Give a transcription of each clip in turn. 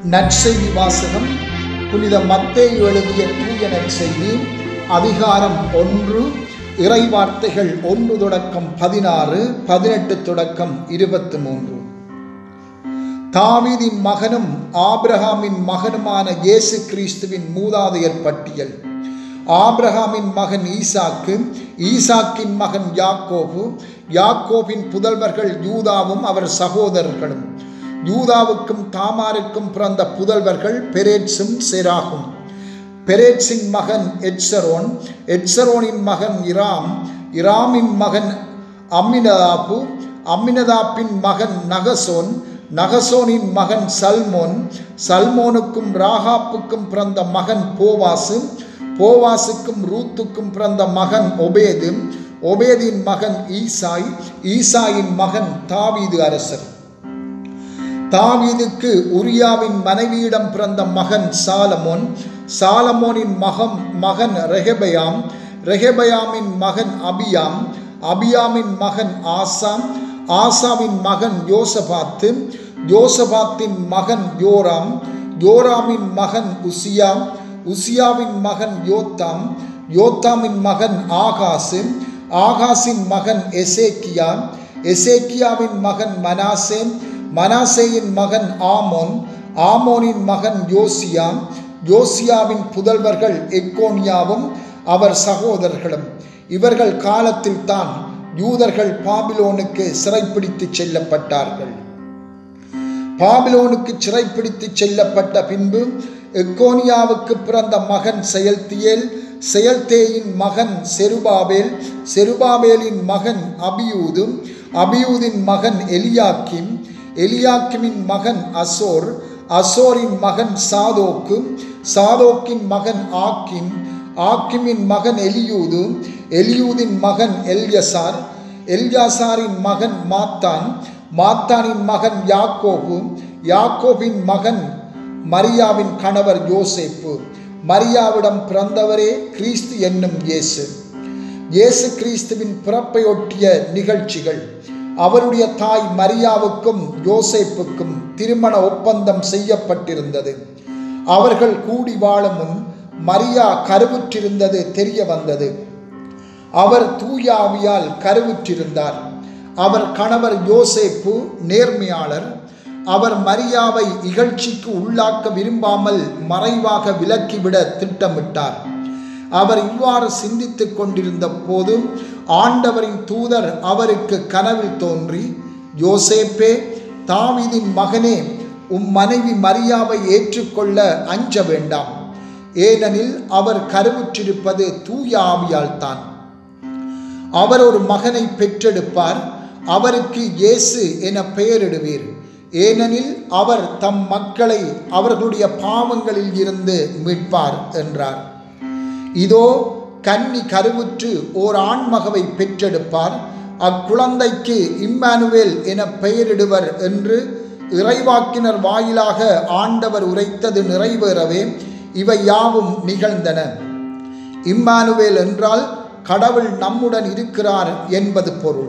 நற்செய்தி வாசகம் புனித மத்தேயு எழுதிய தூய நற்செய்தி அதிகாரம் ஒன்று இறைவார்த்தைகள் ஒன்று தொடக்கம் பதினாறு பதினெட்டு தொடக்கம் இருபத்தி மூன்று தாவீதின் மகனும் ஆபிரகாமின் மகனுமான இயேசு கிறிஸ்துவின் மூதாதையர் பட்டியல் ஆபிரகாமின் மகன் ஈசாக்கு ஈசாக்கின் மகன் யாக்கோபு யாக்கோபின் புதல்வர்கள் யூதாவும் அவர் சகோதரர்களும் யூதாவுக்கும் தாமாருக்கும் பிறந்த புதல்வர்கள் பெரேட்ஸும் செராகும் பெரேட்ஸின் மகன் எட்சரோன் எட்சரோனின் மகன் இராம் இராமின் மகன் அம்மினதாப்பு அம்மினதாப்பின் மகன் நகசோன் நகசோனின் மகன் சல்மோன் சல்மோனுக்கும் ராகாப்புக்கும் பிறந்த மகன் போவாசு போவாசுக்கும் ரூத்துக்கும் பிறந்த மகன் ஒபேது ஒபேதின் மகன் ஈசாய் ஈசாயின் மகன் தாவீது அரசர் தாவீதுக்கு உரியாவின் மனைவியிடம் பிறந்த மகன் சாலமோன் சாலமோனின் மகம் மகன் ரெஹபயாம் ரெஹபயாமின் மகன் அபியாம் அபியாமின் மகன் ஆசாம் ஆசாவின் மகன் யோசபாத்து யோசபாத்தின் மகன் யோராம் யோராமின் மகன் உசியா உசியாவின் மகன் யோத்தாம் யோத்தாமின் மகன் ஆகாசு ஆகாசின் மகன் எசேக்கியா எசேக்கியாவின் மகன் மனாசே மனாசேயின் மகன் ஆமோன் ஆமோனின் மகன் யோசியா யோசியாவின் புதல்வர்கள் எக்கோனியாவும் அவர் சகோதரர்களும் இவர்கள் காலத்தில் தான் யூதர்கள் பாபிலோனுக்கு சிறைப்பிடித்து செல்லப்பட்டார்கள் பாபிலோனுக்கு சிறைப்பிடித்து செல்லப்பட்ட பின்பு எக்கோனியாவுக்கு பிறந்த மகன் செயல்தியேல் செயல்தேயின் மகன் செருபாபேல் செருபாபேலின் மகன் அபியூது அபியூதின் மகன் எலியாக்கிம் எலியாக்கிமின் மகன் அசோர் அசோரின் மகன் சாதோக்கு சாதோக்கின் மகன் ஆக்கிம் ஆக்கிமின் மகன் எலியூது எலியூதின் மகன் எல்யசார் எல்யாசாரின் மகன் மாத்தான் மாத்தானின் மகன் யாக்கோபு யாக்கோபின் மகன் மரியாவின் கணவர் யோசேப்பு மரியாவிடம் பிறந்தவரே கிறிஸ்து என்னும் இயேசு இயேசு கிறிஸ்துவின் பிறப்பையொட்டிய நிகழ்ச்சிகள் அவருடைய தாய் மரியாவுக்கும் யோசேப்புக்கும் திருமண ஒப்பந்தம் செய்யப்பட்டிருந்தது அவர்கள் கூடி வாழும் முன் மரியா கருவுற்றிருந்தது தெரிய வந்தது அவர் தூயாவியால் கருவுற்றிருந்தார் அவர் கணவர் யோசேப்பு நேர்மையாளர் அவர் மரியாவை இகழ்ச்சிக்கு உள்ளாக்க விரும்பாமல் மறைவாக விலக்கிவிட திட்டமிட்டார் அவர் இவ்வாறு சிந்தித்துக் கொண்டிருந்த போது ஆண்டவரின் தூதர் அவருக்கு கனவில் தோன்றி யோசேப்பே தாவிதின் மகனே உம் மனைவி மரியாவை ஏற்றுக்கொள்ள அஞ்ச வேண்டாம் ஏனெனில் அவர் கருவுற்றிருப்பது தூய ஆவியால் தான் அவர் ஒரு மகனை பெற்றெடுப்பார் அவருக்கு இயேசு என பெயரிடுவீர் ஏனெனில் அவர் தம் மக்களை அவர்களுடைய பாவங்களில் இருந்து மீட்பார் என்றார் இதோ கன்னி கருவுற்று ஓர் ஆண்மகவை பெற்றெடுப்பார் அக்குழந்தைக்கு இம்மானுவேல் என பெயரிடுவர் என்று இறைவாக்கினர் வாயிலாக ஆண்டவர் உரைத்தது நிறைவேறவே இவை யாவும் நிகழ்ந்தன இம்மானுவேல் என்றால் கடவுள் நம்முடன் இருக்கிறார் என்பது பொருள்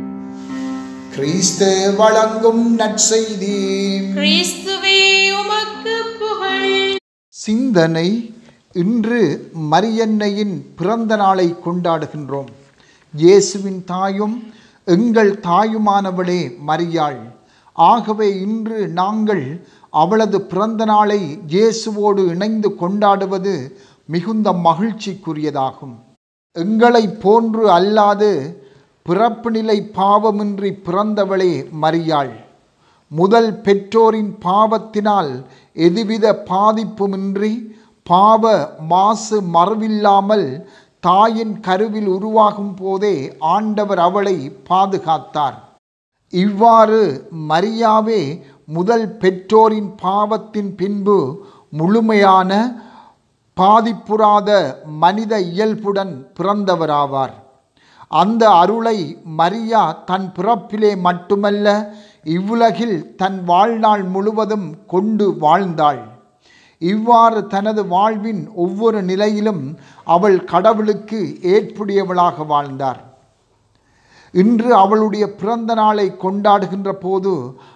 கிறிஸ்து வழங்கும் நற்செய்தி கிறிஸ்துவே உமக்கு புகழ் சிந்தனை இன்று மரியன்னையின் பிறந்த நாளை கொண்டாடுகின்றோம் இயேசுவின் தாயும் எங்கள் தாயுமானவளே மரியாள் ஆகவே இன்று நாங்கள் அவளது பிறந்த நாளை இயேசுவோடு இணைந்து கொண்டாடுவது மிகுந்த மகிழ்ச்சிக்குரியதாகும் எங்களைப் போன்று அல்லாது பிறப்பு நிலை பாவமின்றி பிறந்தவளே மரியாள் முதல் பெற்றோரின் பாவத்தினால் எதுவித பாதிப்புமின்றி பாவ மாசு மறவில்லாமல் தாயின் கருவில் உருவாகும் போதே ஆண்டவர் அவளை பாதுகாத்தார் இவ்வாறு மரியாவே முதல் பெற்றோரின் பாவத்தின் பின்பு முழுமையான பாதிப்புறாத மனித இயல்புடன் பிறந்தவராவார் அந்த அருளை மரியா தன் பிறப்பிலே மட்டுமல்ல இவ்வுலகில் தன் வாழ்நாள் முழுவதும் கொண்டு வாழ்ந்தாள் இவ்வாறு தனது வாழ்வின் ஒவ்வொரு நிலையிலும் அவள் கடவுளுக்கு ஏற்புடையவளாக வாழ்ந்தார் இன்று அவளுடைய பிறந்த நாளை கொண்டாடுகின்ற போது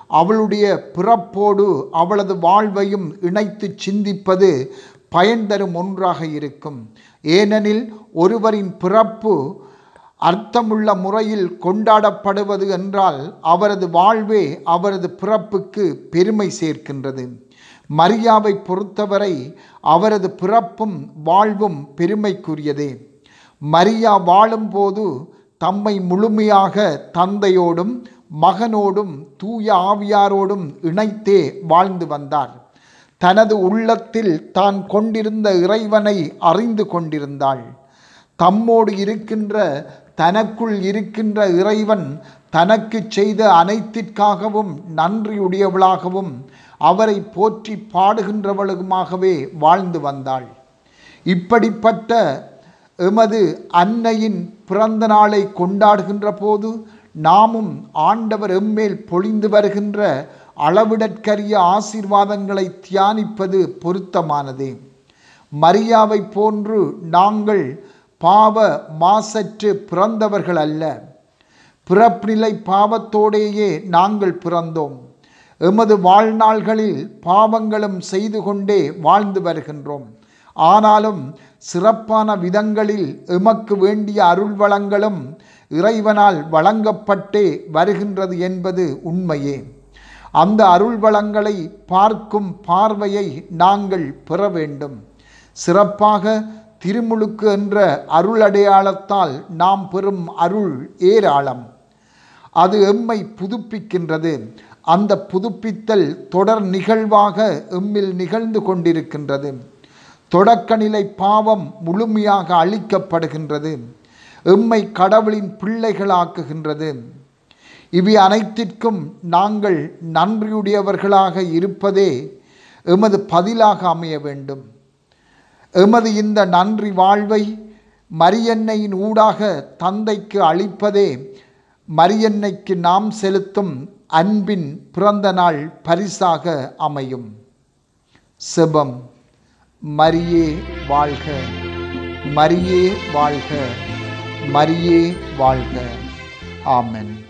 அவளுடைய பிறப்போடு அவளது வாழ்வையும் இணைத்து சிந்திப்பது பயன் தரும் ஒன்றாக இருக்கும் ஏனெனில் ஒருவரின் பிறப்பு அர்த்தமுள்ள முறையில் கொண்டாடப்படுவது என்றால் அவரது வாழ்வே அவரது பிறப்புக்கு பெருமை சேர்க்கின்றது மரியாவை பொறுத்தவரை அவரது பிறப்பும் வாழ்வும் பெருமைக்குரியதே மரியா வாழும்போது தம்மை முழுமையாக தந்தையோடும் மகனோடும் தூய ஆவியாரோடும் இணைத்தே வாழ்ந்து வந்தார் தனது உள்ளத்தில் தான் கொண்டிருந்த இறைவனை அறிந்து கொண்டிருந்தாள் தம்மோடு இருக்கின்ற தனக்குள் இருக்கின்ற இறைவன் தனக்கு செய்த அனைத்திற்காகவும் நன்றியுடையவளாகவும் அவரை போற்றி பாடுகின்றவளுமாகவே வாழ்ந்து வந்தாள் இப்படிப்பட்ட எமது அன்னையின் பிறந்த நாளை கொண்டாடுகின்ற போது நாமும் ஆண்டவர் எம்மேல் பொழிந்து வருகின்ற அளவிடற்கரிய ஆசீர்வாதங்களை தியானிப்பது பொருத்தமானதே மரியாவை போன்று நாங்கள் பாவ மாசற்று பிறந்தவர்கள் அல்ல பிறப்பிலை பாவத்தோடேயே நாங்கள் பிறந்தோம் எமது வாழ்நாள்களில் பாவங்களும் செய்து கொண்டே வாழ்ந்து வருகின்றோம் ஆனாலும் சிறப்பான விதங்களில் எமக்கு வேண்டிய அருள் வளங்களும் இறைவனால் வழங்கப்பட்டே வருகின்றது என்பது உண்மையே அந்த அருள் வளங்களை பார்க்கும் பார்வையை நாங்கள் பெற வேண்டும் சிறப்பாக திருமுழுக்கு என்ற அருள் அடையாளத்தால் நாம் பெறும் அருள் ஏராளம் அது எம்மை புதுப்பிக்கின்றது அந்த புதுப்பித்தல் தொடர் நிகழ்வாக எம்மில் நிகழ்ந்து கொண்டிருக்கின்றது தொடக்கநிலை பாவம் முழுமையாக அழிக்கப்படுகின்றது எம்மை கடவுளின் பிள்ளைகளாக்குகின்றது இவை அனைத்திற்கும் நாங்கள் நன்றியுடையவர்களாக இருப்பதே எமது பதிலாக அமைய வேண்டும் எமது இந்த நன்றி வாழ்வை மரியன்னையின் ஊடாக தந்தைக்கு அளிப்பதே மரியன்னைக்கு நாம் செலுத்தும் அன்பின் பிறந்த நாள் பரிசாக அமையும் செபம் மரியே வாழ்க மரியே வாழ்க மரியே வாழ்க ஆமென்